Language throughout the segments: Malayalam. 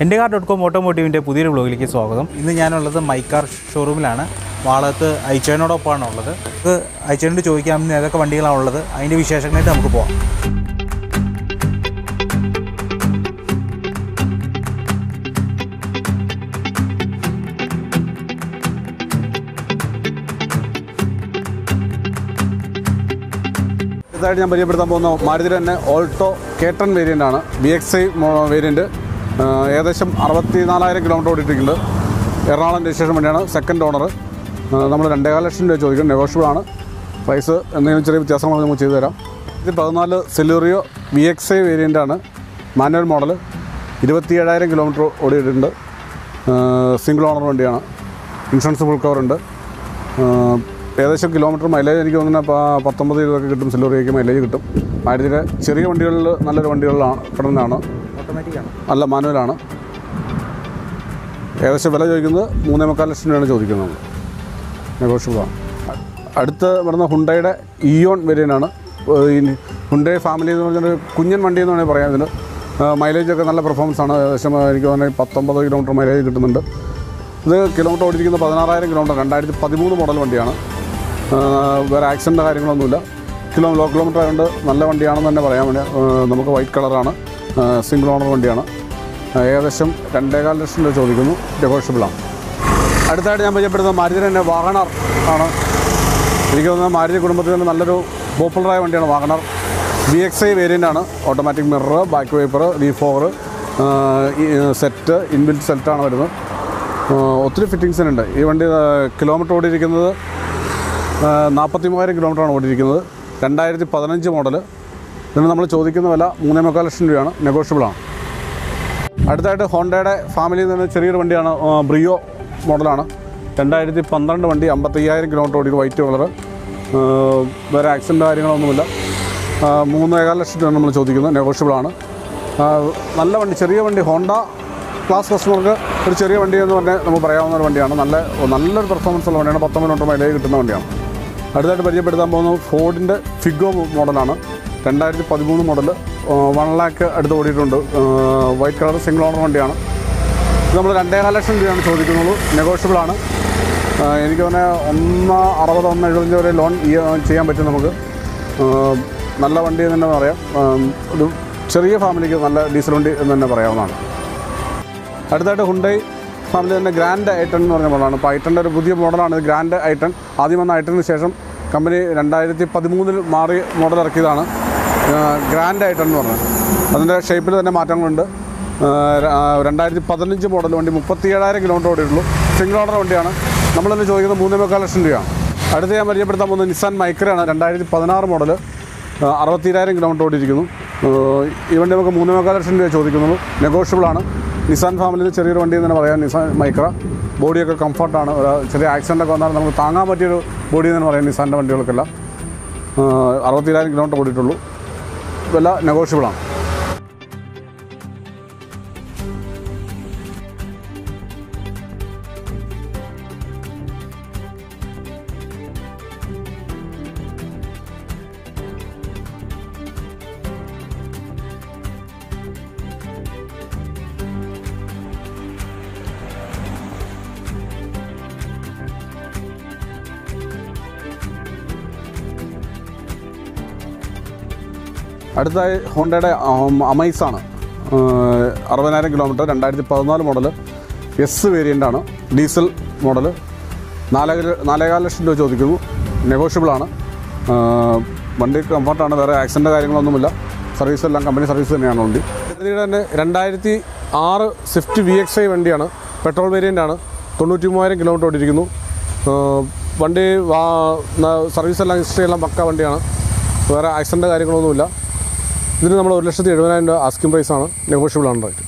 എൻ്റെ കാർ ഡോട്ട് കോം ഓട്ടോമോട്ടീവിൻ്റെ പുതിയൊരു ബ്ലോഗിലേക്ക് സ്വാഗതം ഇന്ന് ഞാനുള്ളത് മൈക്കാർ ഷോറൂമിലാണ് വാളകത്ത് ഐച്ചേനോടൊപ്പമാണ് ഉള്ളത് നമുക്ക് ഐച്ചേനോട് ചോദിക്കാം ഇന്ന് ഏതൊക്കെ വണ്ടികളാണ് ഉള്ളത് അതിൻ്റെ വിശേഷങ്ങളായിട്ട് നമുക്ക് പോകാം ഇതായിട്ട് ഞാൻ പരിചയപ്പെടുത്താൻ പോകുന്ന മാരുതിയുടെ തന്നെ ഓൾട്ടോ കേട്ടൺ വേരിയൻ്റ് ആണ് ബി എക്സ് ഐ വേരിയൻറ്റ് ഏകദേശം അറുപത്തി നാലായിരം കിലോമീറ്റർ ഓടിയിട്ടുണ്ട് എറണാകുളം രജിസ്ട്രേഷൻ വണ്ടിയാണ് സെക്കൻഡ് ഓണർ നമ്മൾ രണ്ടേകാൽ ലക്ഷം രൂപ ചോദിക്കും നെഗോഷ്യബിൾ ആണ് പ്രൈസ് എന്തെങ്കിലും ചെറിയ വ്യത്യാസങ്ങൾ നമുക്ക് ചെയ്തു തരാം ഇത് പതിനാല് Celerio B X I variant ആണ് മാനുവൽ മോഡൽ ഇരുപത്തി ഏഴായിരം കിലോമീറ്റർ ഓടിയിട്ടുണ്ട് സിംഗിൾ ഓണർ വണ്ടിയാണ് ഇൻഷുറൻസ് ഫുൾ കവർ ഉണ്ട് ആഹ് ഏകദേശം കിലോമീറ്റർ മൈലേജ് എനിക്ക് തോന്നുന്ന പ- പത്തൊമ്പത് ഇരുപതൊക്കെ കിട്ടും സിൽവറിയൊക്കെ മൈലേജ് കിട്ടും മാരുതിയുടെ ചെറിയ വണ്ടികളിൽ നല്ലൊരു വണ്ടികളിലാണ് കിടന്നതാണ് ഓട്ടോമാറ്റിക്കാണ് നല്ല മാനുവലാണ് ഏകദേശം വില ചോദിക്കുന്നത് മൂന്നേ മുക്കാൽ ലക്ഷം രൂപയാണ് ചോദിക്കുന്നത് നെഗോഷ്യബിളാണ് അടുത്ത് വരുന്ന ഹുണ്ടയുടെ ഇയോൺ വേരിയൻ്റാണ് ഹുണ്ടൈ ഫാമിലി എന്ന് പറഞ്ഞൊരു കുഞ്ഞൻ വണ്ടി എന്ന് വേണമെങ്കിൽ പറയാം ഇതിന് മൈലേജൊക്കെ നല്ല പെർഫോമൻസ് ആണ് ഏകദേശം എനിക്ക് തോന്നുന്നത് പത്തൊമ്പത് കിലോമീറ്റർ മൈലേജ് കിട്ടുന്നുണ്ട് ഇത് കിലോമീറ്റർ ഓടിയിരിക്കുന്ന പതിനാറായിരം കിലോമീറ്റർ രണ്ടായിരത്തി പതിമൂന്ന് മോഡൽ വണ്ടിയാണ് ആ, വേറെ ആക്സിഡൻ്റ് കാര്യങ്ങളൊന്നുമില്ല കിലോ ലോ കിലോമീറ്റർ ആയതുകൊണ്ട് നല്ല വണ്ടിയാണെന്ന് തന്നെ പറയാൻ വേണ്ടി ആ, നമുക്ക് വൈറ്റ് കളറാണ് സിംഗിൾ ഓണർ വണ്ടിയാണ് ആ, ഏകദേശം രണ്ടേകാൽ ലക്ഷം രൂപ ചോദിക്കുന്നു നെഗോഷ്യബിളാണ് അടുത്തായിട്ട് ഞാൻ പരിചയപ്പെടുന്ന മാരുതി തന്നെ വാഗണർ ആണ് എനിക്ക് തോന്നുന്നത് മാരുതി കുടുംബത്തിൽ തന്നെ നല്ലൊരു പോപ്പുലറായ വണ്ടിയാണ് Wagon R B X I variant ആണ് automatic mirror back wiper D four set inbuilt സെറ്റാണ് വരുന്നത് ആ, ഒത്തിരി ഫിറ്റിങ്സിനുണ്ട് ഈ വണ്ടി കിലോമീറ്റർ ഓടിയിരിക്കുന്നത് നാൽപ്പത്തി മൂവായിരം കിലോമീറ്ററാണ് ഓടിയിരിക്കുന്നത് രണ്ടായിരത്തി പതിനഞ്ച് മോഡൽ ഇതിന് നമ്മൾ ചോദിക്കുന്ന വില മൂന്നേ മുക്കാൽ ലക്ഷം രൂപയാണ് നെഗോഷ്യബിളാണ് അടുത്തായിട്ട് ഹോണ്ടയുടെ ഫാമിലിയിൽ നിന്ന് ചെറിയൊരു വണ്ടിയാണ് ആ, ബ്രിയോ മോഡലാണ് രണ്ടായിരത്തി പന്ത്രണ്ട് വണ്ടി അമ്പത്തയ്യായിരം കിലോമീറ്റർ ഓടി വൈറ്റ് കളർ വേറെ ആക്സിഡൻറ്റ് കാര്യങ്ങളൊന്നുമില്ല ആ, മൂന്നേകാൽ ലക്ഷം രൂപ നമ്മൾ ചോദിക്കുന്നത് നെഗോഷ്യബിളാണ് ആ, നല്ല വണ്ടി ചെറിയ വണ്ടി ഹോണ്ട ക്ലാസ് കസ്റ്റമർക്ക് ഒരു ചെറിയ വണ്ടി എന്ന് പറഞ്ഞാൽ നമുക്ക് പറയാവുന്ന ഒരു വണ്ടിയാണ് നല്ല നല്ലൊരു പെർഫോമൻസ് ഉള്ള വണ്ടിയാണ് പത്തൊമ്പത് കിലോമീറ്റർ മൈലേജ് കിട്ടുന്ന വണ്ടിയാണ് അടുത്തായിട്ട് പരിചയപ്പെടുത്താൻ പോകുന്നത് ഫോർഡിൻ്റെ ഫിഗോ മോഡലാണ് രണ്ടായിരത്തി പതിമൂന്ന് മോഡൽ വൺ ലാക്ക് അടുത്ത് ഓടിയിട്ടുണ്ട് വൈറ്റ് കളർ സിംഗിൾ ഓണർ വണ്ടിയാണ് ഇത് നമ്മൾ രണ്ടേകാൽ ലക്ഷം രൂപയാണ് ചോദിക്കുന്നുള്ളൂ നെഗോഷ്യബിൾ ആണ് ആ, എനിക്ക് തന്നെ ഒന്ന് അറുപത് ഒന്ന് എഴുപത്തഞ്ച് വരെ ലോൺ ചെയ്യാൻ പറ്റും നമുക്ക് ആ, നല്ല വണ്ടി എന്ന് തന്നെ പറയാം ആ, ഒരു ചെറിയ ഫാമിലിക്ക് നല്ല ഡീസൽ വണ്ടി എന്ന് തന്നെ പറയാവുന്നതാണ് അടുത്തായിട്ട് ഹുണ്ടൈ ഫാമിലി തന്നെ ഗ്രാൻഡ് ഐട്ടൺ എന്ന് പറഞ്ഞ മോഡലാണ് ഇപ്പോൾ ഐട്ടൻ്റെ ഒരു പുതിയ മോഡലാണ് ഇത് ഗ്രാൻഡ് ഐട്ടൺ ആദ്യം വന്ന ഐട്ടണിന് ശേഷം കമ്പനി രണ്ടായിരത്തി പതിമൂന്നിൽ മാറി മോഡൽ ഇറക്കിയതാണ് ആ, ഗ്രാൻഡ് ഐട്ടൺ എന്ന് പറഞ്ഞത് അതിൻ്റെ ഷേപ്പിൽ തന്നെ മാറ്റങ്ങളുണ്ട് ആ, ര- ആ, രണ്ടായിരത്തി പതിനഞ്ച് മോഡൽ വണ്ടി മുപ്പത്തി ഏഴായിരം കിലോമീറ്റർ ഓടിയിട്ടുള്ളൂ സിംഗിൾ ഓണർ വണ്ടിയാണ് നമ്മളതിന് ചോദിക്കുന്നത് മൂന്നേ മുക്കാൽ ലക്ഷം രൂപയാണ് അടുത്ത് ഞാൻ പരിചയപ്പെടുത്താൻ പോകുന്നത് നിസാൻ മൈക്രയാണ് രണ്ടായിരത്തി പതിനാറ് മോഡൽ അറുപത്തിരായിരം കിലോമീറ്റർ ഓടിയിരിക്കുന്നു ഏഹ് ഈ വണ്ടി നമുക്ക് മൂന്നേ മുക്കാൽ ലക്ഷം രൂപ ചോദിക്കുന്നുള്ളൂ നെഗോഷ്യബിൾ ആണ് നിസാൻ ഫാമിലിയിൽ ചെറിയൊരു വണ്ടി എന്ന് തന്നെ പറയാം നിസാൻ മൈക്ര ബോഡിയൊക്കെ കംഫർട്ടാണ് ഒരു ചെറിയ ആക്സിഡൻ്റ് ഒക്കെ വന്നാൽ നമുക്ക് താങ്ങാൻ പറ്റിയൊരു ബോഡി എന്ന് പറയാം നിസാൻ്റെ വണ്ടികൾക്കെല്ലാം ഏഹ് അറുപത്തിരായിരം കിലോമീറ്റർ ഓടിയിട്ടുള്ളൂ വില നെഗോഷ്യബിൾ ആണ് അടുത്തായി ഹോണ്ടയുടെ അമൈസ് ആണ് അറുപതിനായിരം കിലോമീറ്റർ രണ്ടായിരത്തി പതിനാല് മോഡൽ എസ് വേരിയൻ്റ് ആണ് ഡീസൽ മോഡൽ നാലേ നാലേകാൽ ലക്ഷം രൂപ ചോദിക്കുന്നു നെഗോഷ്യബിൾ ആണ് ആ, വണ്ടി കംഫർട്ടാണ് വേറെ ആക്സിഡൻ്റ് കാര്യങ്ങളൊന്നുമില്ല സർവീസ് എല്ലാം കമ്പനി സർവീസ് തന്നെയാണ് വണ്ടി ഇതിൻ്റെ തന്നെ രണ്ടായിരത്തി ആറ് സ്വിഫ്റ്റ് വി എക്സ് ഐ വണ്ടിയാണ് പെട്രോൾ വേരിയൻ്റ് ആണ് തൊണ്ണൂറ്റി മൂവായിരം കിലോമീറ്റർ ഓടിയിരിക്കുന്നു ആ, വണ്ടി വാ ന- സർവീസ് എല്ലാം ഹിസ്റ്ററി എല്ലാം പക്ക വണ്ടിയാണ് വേറെ ആക്സിഡൻ്റ് കാര്യങ്ങളൊന്നുമില്ല ഇതിന് നമ്മൾ ഒരു ലക്ഷത്തി എഴുപതിനായിരം രൂപ ആസ്കിംഗ് പ്രൈസാണ് നെഗോഷ്യബിൾ ആണ് റേറ്റ്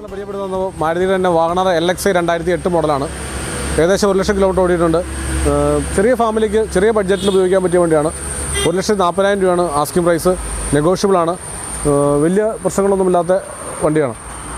നിങ്ങളെ പരിചയപ്പെടുത്തുന്നത് മാരുതിയുടെ തന്നെ വാഗണർ എൽ എക്സ് ഐ രണ്ടായിരത്തി എട്ട് മോഡലാണ് ഏകദേശം ഒരു ലക്ഷം കിലോമീറ്റർ ഓടിയിട്ടുണ്ട് ഏഹ് ചെറിയ ഫാമിലിക്ക് ചെറിയ ബഡ്ജറ്റിൽ ഉപയോഗിക്കാൻ പറ്റിയ വണ്ടിയാണ് ഒരു ലക്ഷത്തി നാൽപ്പതിനായിരം രൂപയാണ് ആസ്കിംഗ് പ്രൈസ് നെഗോഷ്യബിൾ ആണ് ഏഹ് വലിയ പ്രശ്നങ്ങളൊന്നുമില്ലാത്ത വണ്ടിയാണ്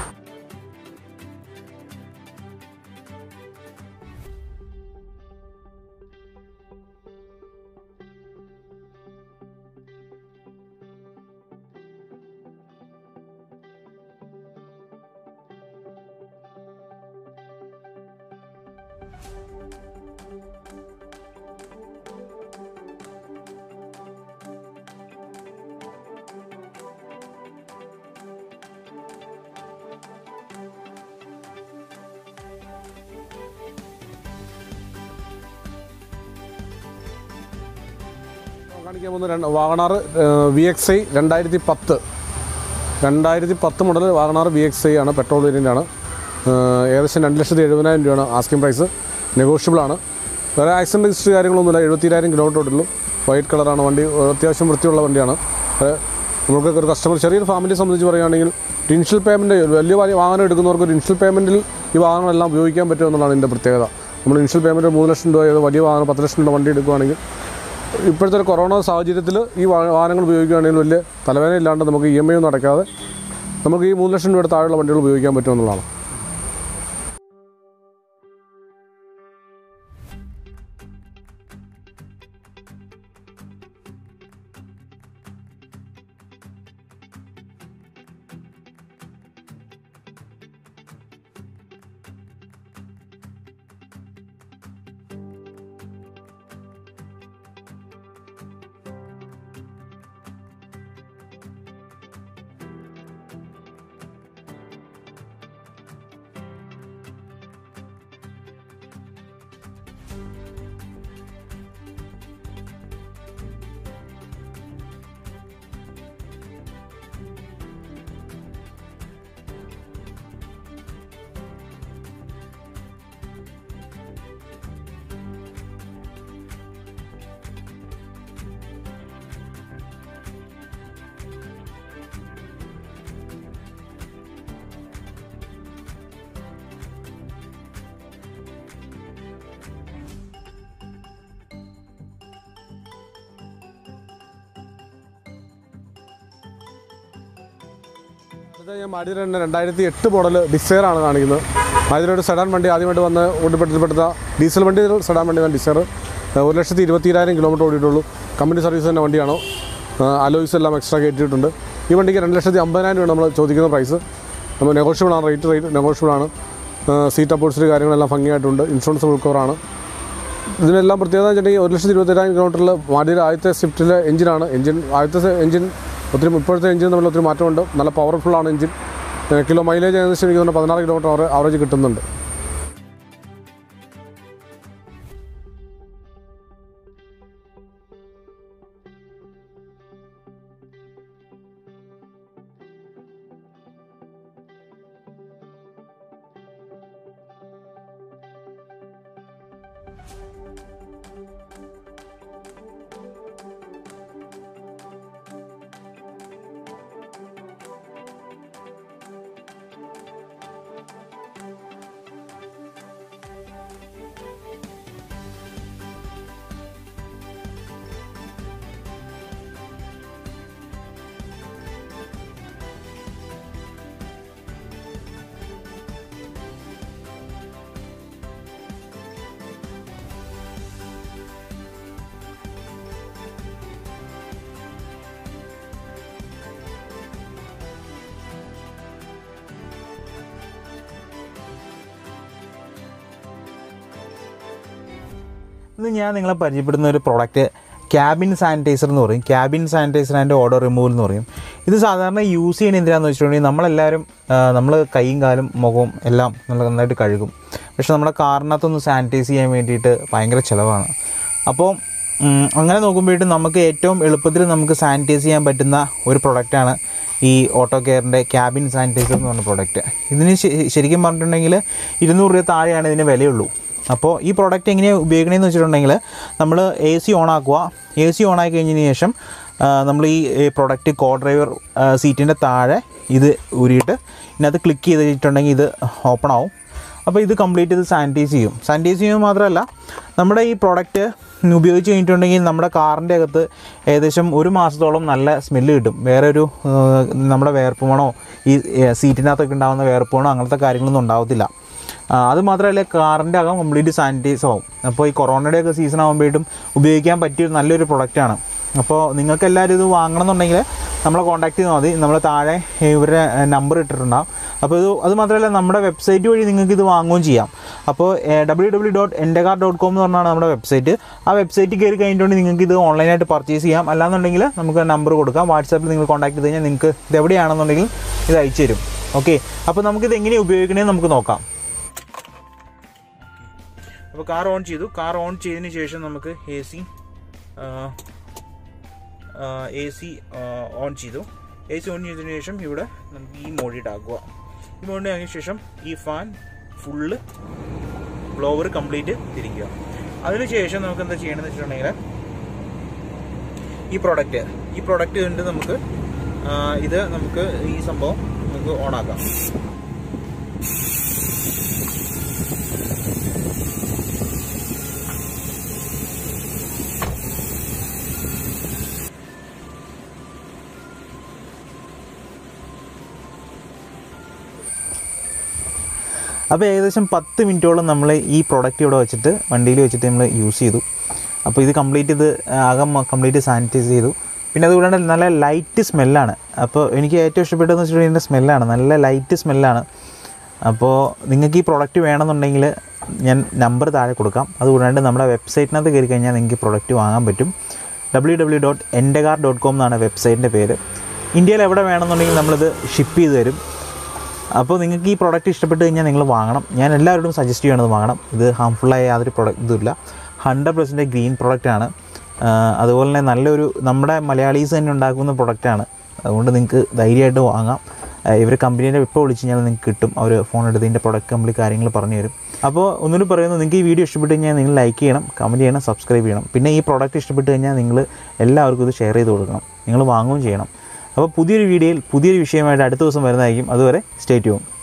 കാണിക്കാൻ പോകുന്ന രണ്ട് വാഗണാർ വി എക്സ് ഐ രണ്ടായിരത്തി പത്ത് രണ്ടായിരത്തി പത്ത് മുതൽ വാഗണാർ വി എക്സ് ഐ ആണ് പെട്രോൾ വേരിയൻ്റ് ആണ് ഏഹ് ഏകദേശം രണ്ട് ലക്ഷത്തി എഴുപതിനായിരം രൂപയാണ് ആസ്കിംഗ് പ്രൈസ് നെഗോഷ്യബിൾ ആണ് വേറെ ആക്സിഡൻറ്റ് ഹിസ്റ്ററി കാര്യങ്ങളൊന്നുമില്ല എഴുപത്തിരായിരം കിലോമീറ്റർ ഓടുള്ളൂ വൈറ്റ് കളറാണ് വണ്ടി അത്യാവശ്യം വൃത്തിയുള്ള വണ്ടിയാണ് ഏഹ് നമുക്ക് ഒരു കസ്റ്റമർ ചെറിയൊരു ഫാമിലിയെ സംബന്ധിച്ച് പറയുകയാണെങ്കിൽ ഒരു ഇൻഷ്യൽ പേയ്മെൻറ്റ് വലിയ വലിയ വാഹനം എടുക്കുന്നവർക്ക് ഒരു ഇൻഷ്യൽ പേയ്മെൻറ്റിൽ ഈ വാഹനമെല്ലാം ഉപയോഗിക്കാൻ പറ്റും എന്നുള്ളതാണ് ഇതിൻ്റെ പ്രത്യേകത നമ്മൾ ഇൻഷ്യൽ പേയ്മെൻറ്റ് മൂന്ന് ലക്ഷം രൂപ ഏതോ വലിയ വാഹനം പത്ത് ലക്ഷം രൂപ വണ്ടി എടുക്കുകയാണെങ്കിൽ ഇപ്പോഴത്തെ ഒരു കൊറോണ സാഹചര്യത്തിൽ ഈ വാ- വാഹനങ്ങൾ ഉപയോഗിക്കുകയാണെങ്കിൽ വലിയ തലവേദന ഇല്ലാണ്ട് നമുക്ക് ഇ എം ഐ ഒന്നും അടയ്ക്കാതെ നമുക്ക് ഈ മൂന്ന് ലക്ഷം രൂപയുടെ താഴെയുള്ള വണ്ടികൾ ഉപയോഗിക്കാൻ പറ്റുമെന്നുള്ളതാണ് അടുത്ത ഞാൻ മാരുതിയുടെ തന്നെ രണ്ടായിരത്തി എട്ട് മോഡൽ ഡിസയർ ആണ് കാണിക്കുന്നത് മാരുതിയുടെ ഒരു സെഡാൻ വണ്ടി ആദ്യമായിട്ട് വന്ന് ഉൾപ്പെടുത്തപ്പെടുത്ത ഡീസൽ വണ്ടി സെഡാൻ വണ്ടിയാണ് ഡിസയർ ഒരു ലക്ഷത്തി ഇരുപത്തിരായിരം കിലോമീറ്റർ ഓടിയിട്ടുള്ളൂ കമ്പനി സർവീസ് തന്നെ വണ്ടിയാണ് അലോയ്സ് എല്ലാം എക്സ്ട്രാ കയറ്റിയിട്ടുണ്ട് ഈ വണ്ടിക്ക് രണ്ട് ലക്ഷത്തി അമ്പതിനായിരം രൂപ നമ്മൾ ചോദിക്കുന്ന പ്രൈസ് നമ്മൾ നെഗോഷ്യബിൾ ആണ് റേറ്റ് റേറ്റ് നെഗോഷ്യബിൾ ആണ് സീറ്റ് അപ്പോഴ്സിൽ കാര്യങ്ങളെല്ലാം ഭംഗിയായിട്ടുണ്ട് ഇൻഷുറൻസ് ഫുൾ കവറാണ് ഇതിനെല്ലാം പ്രത്യേകത വെച്ചിട്ടുണ്ടെങ്കിൽ ഒരു ലക്ഷത്തി ഇരുപത്തിരായിരം കിലോമീറ്ററിൽ മാരുതിയുടെ ആദ്യത്തെ സ്വിഫ്റ്റിലെ എഞ്ചിനാണ് എഞ്ചിൻ ആദ്യത്തെ എഞ്ചിൻ ഒത്തിരി ഇപ്പോഴത്തെ എഞ്ചിൻ തമ്മിൽ ഒത്തിരി മാറ്റമുണ്ട് നല്ല പവർഫുൾ ആണ് എഞ്ചിൻ ഏഹ് കിലോ മൈലേജ് ഏകദേശം എനിക്ക് തോന്നുന്നു പതിനാറ് കിലോമീറ്റർ അവർ ആവറേജ് കിട്ടുന്നുണ്ട് ഇന്ന് ഞാൻ നിങ്ങളെ പരിചയപ്പെടുന്ന ഒരു പ്രോഡക്റ്റ് ക്യാബിൻ സാനിറ്റൈസർ എന്ന് പറയും cabin sanitiser and order removal എന്ന് പറയും ഇത് സാധാരണ യൂസ് ചെയ്യുന്ന എന്തിനാന്ന് വെച്ചിട്ടുണ്ടെങ്കിൽ നമ്മളെല്ലാവരും നമ്മൾ കൈയും കാലും മുഖവും എല്ലാം നല്ല നന്നായിട്ട് കഴുകും പക്ഷെ നമ്മുടെ കാറിനകത്തൊന്ന് സാനിറ്റൈസ് ചെയ്യാൻ വേണ്ടിയിട്ട് ഭയങ്കര ചിലവാണ് അപ്പോൾ ഉം, അങ്ങനെ നോക്കുമ്പോഴേക്കും നമുക്ക് ഏറ്റവും എളുപ്പത്തിൽ നമുക്ക് സാനിറ്റൈസ് ചെയ്യാൻ പറ്റുന്ന ഒരു പ്രൊഡക്റ്റാണ് ഈ ഓട്ടോ കെയറിൻ്റെ ക്യാബിൻ സാനിറ്റൈസർ എന്ന് പറഞ്ഞ പ്രൊഡക്റ്റ് ഇതിന് ശ- ശരിക്കും പറഞ്ഞിട്ടുണ്ടെങ്കിൽ ഇരുന്നൂറ് രൂപ താഴെയാണ് ഇതിന് വിലയുള്ളൂ അപ്പോൾ ഈ പ്രോഡക്റ്റ് എങ്ങനെയാണ് ഉപയോഗിക്കണമെന്ന് വെച്ചിട്ടുണ്ടെങ്കിൽ നമ്മൾ എ സി ഓൺ ആക്കുക എ സി ഓൺ ആക്കി കഴിഞ്ഞതിന് ശേഷം നമ്മൾ ഈ പ്രോഡക്റ്റ് കോ ഡ്രൈവർ സീറ്റിൻ്റെ താഴെ ഇത് ഊരിയിട്ട് ഇതിനകത്ത് ക്ലിക്ക് ചെയ്തിട്ടുണ്ടെങ്കിൽ ഇത് ഓപ്പൺ ആവും അപ്പോൾ ഇത് കംപ്ലീറ്റ് ഇത് സാനിറ്റൈസ് ചെയ്യും സാനിറ്റൈസ് ചെയ്യുമ്പോൾ മാത്രമല്ല നമ്മുടെ ഈ പ്രോഡക്റ്റ് ഉപയോഗിച്ച് കഴിഞ്ഞിട്ടുണ്ടെങ്കിൽ നമ്മുടെ കാറിൻ്റെ അകത്ത് ഏകദേശം ഒരു മാസത്തോളം നല്ല സ്മെല്ല് കിട്ടും വേറെ ഒരു ഏഹ്, നമ്മുടെ വേർപ്പ് മണോ ഈ ഏഹ്, സീറ്റിനകത്തൊക്കെ ഉണ്ടാകുന്ന വേർപ്പ് മണോ അങ്ങനത്തെ കാര്യങ്ങളൊന്നും ഉണ്ടാവത്തില്ല ആ, അത് മാത്രമല്ല കാറിൻ്റെ അകം കംപ്ലീറ്റ് സാനിറ്റൈസ് ആവും അപ്പോൾ ഈ കൊറോണയുടെ ഒക്കെ സീസൺ ആകുമ്പോഴേക്കും ഉപയോഗിക്കാൻ പറ്റിയ ഒരു നല്ലൊരു പ്രൊഡക്റ്റാണ് അപ്പോൾ നിങ്ങൾക്ക് എല്ലാവരും ഇത് വാങ്ങണം എന്നുണ്ടെങ്കിൽ നമ്മളെ കോൺടാക്ട് ചെയ്താൽ മതി നമ്മൾ താഴെ ഇവരുടെ നമ്പർ ഇട്ടിട്ടുണ്ടാകും അപ്പോൾ ഇത് അത് മാത്രമല്ല നമ്മുടെ വെബ്സൈറ്റ് വഴി നിങ്ങൾക്ക് ഇത് വാങ്ങുകയും ചെയ്യാം അപ്പോൾ ഡബ്ല്യൂ ഡബ്ല്യൂ ഡോട്ട് എൻ്റെ കാർ ഡോട്ട് കോം എന്ന് പറഞ്ഞാണ് നമ്മുടെ വെബ്സൈറ്റ് ആ വെബ്സൈറ്റ് കയറി കഴിഞ്ഞിട്ടുണ്ടെങ്കിൽ നിങ്ങൾക്ക് ഇത് ഓൺലൈനായിട്ട് പർച്ചേസ് ചെയ്യാം അല്ലാന്നുണ്ടെങ്കിൽ നമുക്ക് നമ്പർ കൊടുക്കാം വാട്സാപ്പിൽ നിങ്ങൾ കോൺടാക്ട് ചെയ്ത് കഴിഞ്ഞാൽ നിങ്ങൾക്ക് ഇത് എവിടെയാണെന്നുണ്ടെങ്കിൽ ഇത് അയച്ചു തരും ഓക്കെ അപ്പോൾ നമുക്കിത് എങ്ങനെ ഉപയോഗിക്കണമെന്ന് നമുക്ക് നോക്കാം അപ്പോൾ കാർ ഓൺ ചെയ്തു കാർ ഓൺ ചെയ്തതിന് ശേഷം നമുക്ക് A C A C on ചെയ്തു എ സി ഓൺ ചെയ്തതിന് ശേഷം ഇവിടെ നമുക്ക് ഈ മോഡിട്ട് ആക്കുക ഈ മോഡിന് ആക്കിയ ശേഷം ഈ ഫാൻ ഫുള്ള് ബ്ലോവർ കംപ്ലീറ്റ് തിരിക്കുക അതിനുശേഷം നമുക്ക് എന്താ ചെയ്യണമെന്ന് വെച്ചിട്ടുണ്ടെങ്കിൽ ഈ പ്രോഡക്റ്റ് ഈ പ്രോഡക്റ്റ് കൊണ്ട് നമുക്ക് ആ, ഇത് നമുക്ക് ഈ സംഭവം നമുക്ക് ഓൺ ആക്കാം അപ്പോൾ ഏകദേശം പത്ത് മിനിറ്റോളം നമ്മൾ ഈ പ്രോഡക്റ്റ് ഇവിടെ വെച്ചിട്ട് വണ്ടിയിൽ വെച്ചിട്ട് നമ്മൾ യൂസ് ചെയ്തു അപ്പോൾ ഇത് കംപ്ലീറ്റ് ഇത് അകം കംപ്ലീറ്റ് സാനിറ്റൈസ് ചെയ്തു പിന്നെ അതുകൂടാണ്ട് നല്ല ലൈറ്റ് സ്മെല്ലാണ് അപ്പോൾ എനിക്ക് ഏറ്റവും ഇഷ്ടപ്പെട്ടതെന്ന് വെച്ചിട്ടുണ്ടെങ്കിൽ ഇതിൻ്റെ സ്മെല്ലാണ് നല്ല ലൈറ്റ് സ്മെല്ലാണ് അപ്പോൾ നിങ്ങൾക്ക് ഈ പ്രോഡക്റ്റ് വേണമെന്നുണ്ടെങ്കിൽ ഞാൻ നമ്പർ താഴെ കൊടുക്കാം അതുകൂടാണ്ട് നമ്മുടെ വെബ്സൈറ്റിനകത്ത് കയറി കഴിഞ്ഞാൽ നിങ്ങൾക്ക് പ്രോഡക്റ്റ് വാങ്ങാൻ പറ്റും ഡബ്ല്യൂ ഡബ്ല്യൂ ഡോട്ട് എൻ്റെ കാർ ഡോട്ട് കോം എന്നാണ് വെബ്സൈറ്റിൻ്റെ പേര് ഇന്ത്യയിൽ എവിടെ വേണമെന്നുണ്ടെങ്കിൽ നമ്മളിത് ഷിപ്പ് ചെയ്ത് തരും അപ്പോൾ നിങ്ങൾക്ക് ഈ പ്രോഡക്റ്റ് ഇഷ്ടപ്പെട്ട് കഴിഞ്ഞാൽ നിങ്ങൾ വാങ്ങണം ഞാൻ എല്ലാവരോടും സജസ്റ്റ് ചെയ്യണത് വാങ്ങണം ഇത് ഹാംഫുള്ളായ യാതൊരു പ്രൊഡക്റ്റ് ഇതുമില്ല ഹൺഡ്രഡ് പെർസെൻറ്റ് ഗ്രീൻ പ്രൊഡക്റ്റാണ് അതുപോലെ തന്നെ നല്ലൊരു നമ്മുടെ മലയാളീസ് തന്നെ ഉണ്ടാക്കുന്ന പ്രൊഡക്റ്റാണ് അതുകൊണ്ട് നിങ്ങൾക്ക് ധൈര്യമായിട്ട് വാങ്ങാം ഇവർ കമ്പനീൻ്റെ ഇപ്പോൾ വിളിച്ച് കഴിഞ്ഞാൽ നിങ്ങൾക്ക് കിട്ടും അവർ ഫോൺ എടുത്ത് ഇതിൻ്റെ പ്രൊഡക്റ്റ് കംപ്ലീറ്റ് കാര്യങ്ങൾ പറഞ്ഞു തരും അപ്പോൾ ഒന്നുകൂടി പറയുന്നു നിങ്ങൾക്ക് ഈ വീഡിയോ ഇഷ്ടപ്പെട്ട് കഴിഞ്ഞാൽ നിങ്ങൾ ലൈക്ക് ചെയ്യണം കമൻറ്റ് ചെയ്യണം സബ്സ്ക്രൈബ് ചെയ്യണം പിന്നെ ഈ പ്രോഡക്റ്റ് ഇഷ്ടപ്പെട്ട് കഴിഞ്ഞാൽ നിങ്ങൾ എല്ലാവർക്കും ഇത് ഷെയർ ചെയ്ത് കൊടുക്കണം നിങ്ങൾ വാങ്ങുകയും ചെയ്യണം അപ്പോൾ പുതിയൊരു വീഡിയോയിൽ പുതിയൊരു വിഷയമായിട്ട് അടുത്ത ദിവസം വരുന്നതായിരിക്കും അതുവരെ സ്റ്റേ ട്യൂൺ